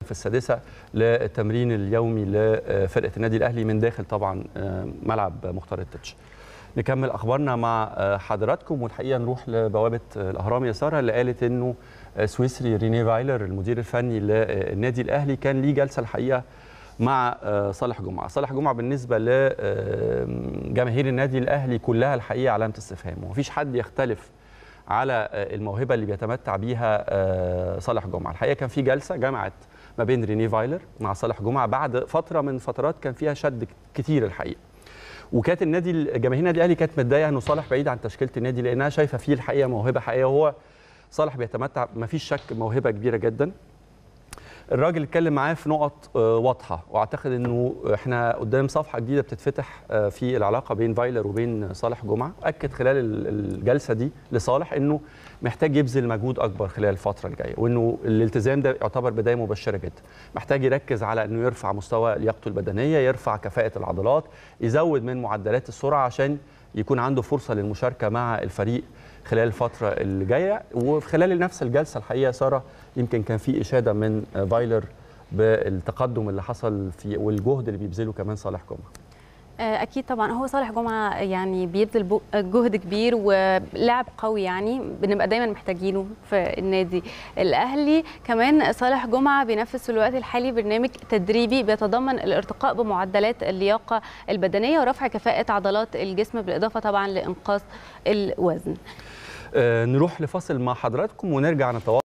في السادسه للتمرين اليومي لفرقه النادي الاهلي من داخل طبعا ملعب مختار التتش نكمل اخبارنا مع حضراتكم والحقيقه نروح لبوابه الاهرام يا ساره اللي قالت انه سويسري ريني فايلر المدير الفني للنادي الاهلي كان ليه جلسه الحقيقه مع صالح جمعه، صالح جمعه بالنسبه لجماهير النادي الاهلي كلها الحقيقه علامه استفهام ومفيش حد يختلف على الموهبه اللي بيتمتع بيها صالح جمعه، الحقيقه كان في جلسه جمعت ما بين ريني فايلر مع صالح جمعه بعد فتره من فترات كان فيها شد كتير الحقيقه. وكانت النادي جماهير النادي الاهلي كانت متضايقه انه صالح بعيد عن تشكيله النادي لانها شايفه فيه الحقيقه موهبه حقيقيه وهو صالح بيتمتع ما فيش شك موهبه كبيره جدا الراجل اتكلم معاه في نقط واضحه واعتقد انه احنا قدام صفحه جديده بتتفتح في العلاقه بين فايلر وبين صالح جمعه اكد خلال الجلسه دي لصالح انه محتاج يبذل مجهود اكبر خلال الفتره الجايه وانه الالتزام ده يعتبر بدايه مبشره جدا محتاج يركز على انه يرفع مستوى لياقته البدنيه يرفع كفاءه العضلات يزود من معدلات السرعه عشان يكون عنده فرصه للمشاركه مع الفريق خلال الفتره اللي جايه وخلال نفس الجلسه الحقيقه ساره يمكن كان في اشاده من فايلر بالتقدم اللي حصل في والجهد اللي بيبذله كمان صالح جمعه اكيد طبعا هو صالح جمعه يعني بيبذل جهد كبير ولاعب قوي يعني بنبقى دايما محتاجينه في النادي الاهلي كمان صالح جمعه بينفذ في الوقت الحالي برنامج تدريبي بيتضمن الارتقاء بمعدلات اللياقه البدنيه ورفع كفاءه عضلات الجسم بالاضافه طبعا لانقاص الوزن أه نروح لفاصل مع حضراتكم ونرجع نتواصل